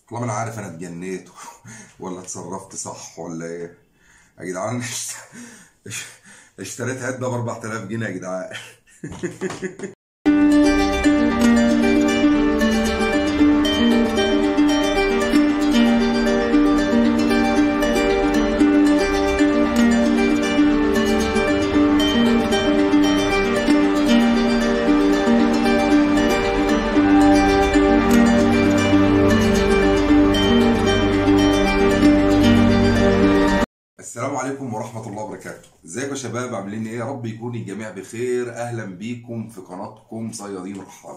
والله ما انا عارف انا اتجنيت ولا اتصرفت صح ولا ايه يا جدعان اشت- اشتريت عده ب 4000 جنيه يا جدعان السلام عليكم ورحمة الله وبركاته ازيكم يا شباب عاملين ايه يا رب يكون الجميع بخير اهلا بيكم في قناتكم صيادين رحال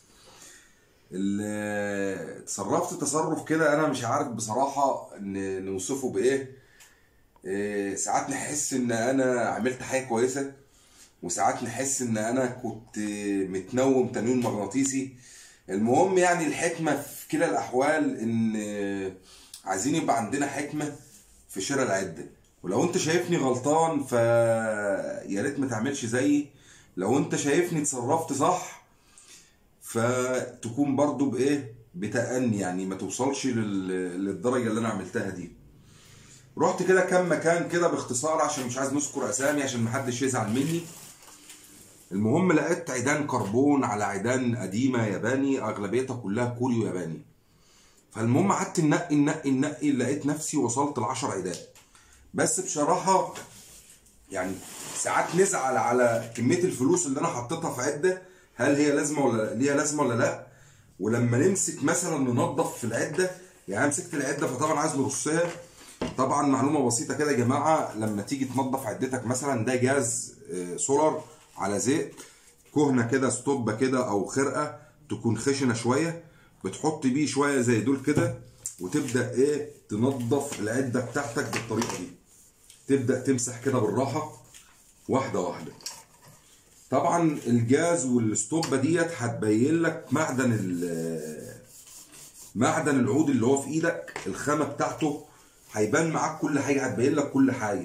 ال- تصرفت تصرف كده انا مش عارف بصراحة ن- نوصفه بايه إيه، ساعات نحس ان انا عملت حاجة كويسة وساعات نحس ان انا كنت متنوم تنويم مغناطيسي المهم يعني الحكمة في كلا الاحوال ان عايزين يبقى عندنا حكمة في شراء العدة ولو انت شايفني غلطان ف يا ريت ما تعملش زيي لو انت شايفني اتصرفت صح فتكون برضو بايه بتأني يعني ما توصلش لل... للدرجة اللي انا عملتها دي رحت كده كام مكان كده باختصار عشان مش عايز نذكر اسامي عشان محدش يزعل مني المهم لقيت عيدان كربون على عيدان قديمة ياباني اغلبيتها كلها كوري وياباني فالمهم قعدت ننقي ننقي ننقي لقيت نفسي وصلت ل 10 عيدان بس بصراحة يعني ساعات نزعل على كمية الفلوس اللي أنا حطيتها في عدة هل هي لازمة ولا ليها لازمة ولا لأ ولما نمسك مثلا ننظف في العدة يعني أنا مسكت العدة فطبعا عايز نرصها طبعا معلومة بسيطة كده يا جماعة لما تيجي تنظف عدتك مثلا ده جاز آه، سولار على زيت كهنة كده ستوبة كده أو خرقة تكون خشنة شوية بتحط بيه شوية زي دول كده وتبدأ إيه تنظف العدة بتاعتك بالطريقة دي تبدأ تمسح كده بالراحة واحدة واحدة طبعا الجاز والستوبة ديت هتبين لك معدن ال- معدن العود اللي هو في ايدك الخامة بتاعته هيبان معاك كل حاجة هتبين لك كل حاجة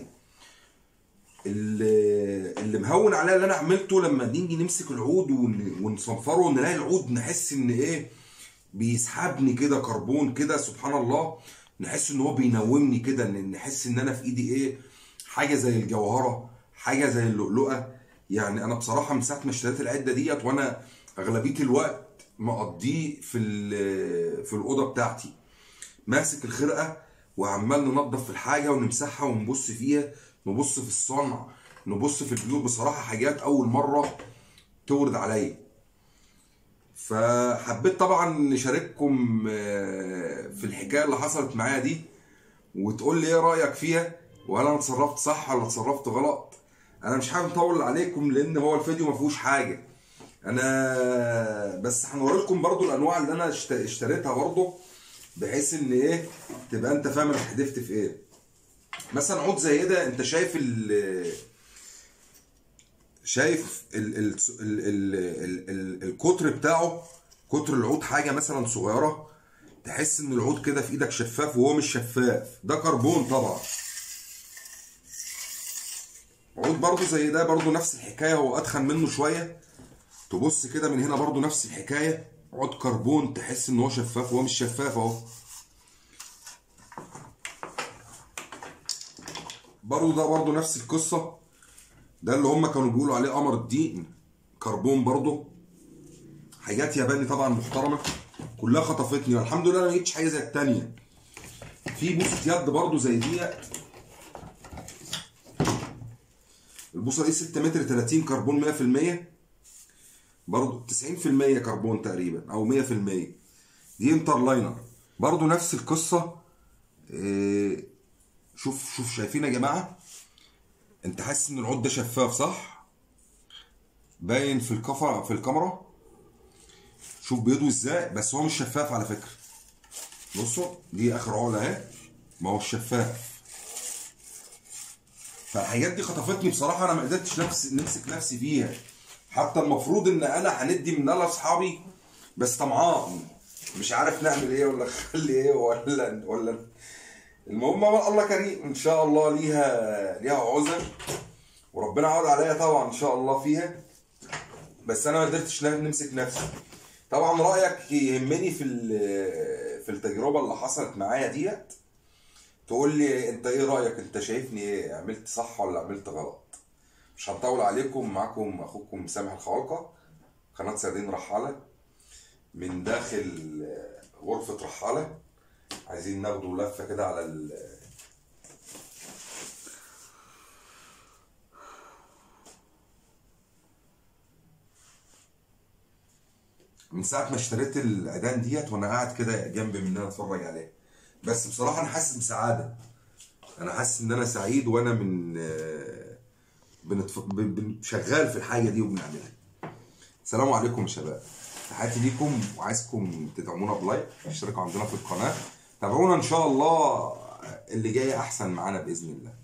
اللي, اللي مهون عليا اللي انا عملته لما نيجي نمسك العود ون- ونصنفره ونلاقي العود نحس ان ايه بيسحبني كده كربون كده سبحان الله نحس ان هو بينومني كده ان نحس ان انا في ايدي ايه حاجه زي الجوهره حاجه زي اللؤلؤه يعني انا بصراحه من ساعه ما اشتريت العده ديت وانا اغلبيه الوقت مقضيه في ال- في الاوضه بتاعتي ماسك الخرقه وعمال ننظف في الحاجه ونمسحها ونبص فيها نبص في الصنع نبص في البيوت بصراحه حاجات اول مره تورد عليا فحبيت طبعا نشارككم آه، في الحكايه اللي حصلت معايا دي وتقول لي ايه رايك فيها وهل انا اتصرفت صح ولا اتصرفت غلط انا مش حابب اطول عليكم لان هو الفيديو ما فيهوش حاجه انا بس هنوري لكم برضو الانواع اللي انا اشت- اشتريتها برضو بحيث ان ايه تبقى انت فاهم انا حدفت في ايه مثلا عود زي ده انت شايف ال شايف ال ال ال ال ال ال القطر بتاعه قطر العود حاجه مثلا صغيره تحس ان العود كده في ايدك شفاف وهو مش شفاف ده كربون طبعا عود برضو زي ده برضو نفس الحكايه هو اتخن منه شويه تبص كده من هنا برضو نفس الحكايه عود كربون تحس ان هو شفاف وهو مش شفاف اهو برضو ده برضو نفس القصه ده اللي هم كانوا بيقولوا عليه قمر الدين كربون برضه حاجات ياباني طبعا محترمه كلها خطفتني والحمد لله انا ما جبتش حاجه زي التانيه في بوصه يد برضه زي ديت البوصه دي 6 متر 30 كربون 100% برضه 90% كربون تقريبا او 100% دي انتر لاينر برضه نفس القصه إيه، شوف شوف شايفين يا جماعه انت حاسس ان العود ده شفاف صح باين في الكفر في الكاميرا شوف بيضوي ازاي بس هو مش شفاف على فكره بصوا دي اخر عقله اهي ما هو شفاف فالحاجات دي خطفتني بصراحه انا ما قدرتش نفس نمسك نفسي فيها حتى المفروض ان انا هندي منها لاصحابي بس طمعان مش عارف نعمل ايه ولا نخلي ايه ولا ولا المهم الله كريم ان شاء الله ليها ليها عذر وربنا عوض عليا طبعا ان شاء الله فيها بس انا ما قدرتش نمسك نفسي طبعا رايك يهمني في ال- في التجربه اللي حصلت معايا ديت تقول لي انت ايه رايك انت شايفني ايه عملت صح ولا عملت غلط مش هنطول عليكم معاكم اخوكم سامح الخوالقه قناه سردين رحاله من داخل غرفه رحاله عايزين ناخدوا لفه كده على ال من ساعة ما اشتريت العيدان ديت وانا قاعد كده جنب منها اتفرج عليها بس بصراحة انا حاسس بسعادة انا حاسس ان انا سعيد وانا من آه، بنتف... بن- بن- شغال في الحاجة دي وبنعملها السلام عليكم يا شباب تحياتي ليكم وعايزكم تدعمونا بلايك اشتركوا عندنا في القناة تابعونا ان شاء الله اللي جاي احسن معانا باذن الله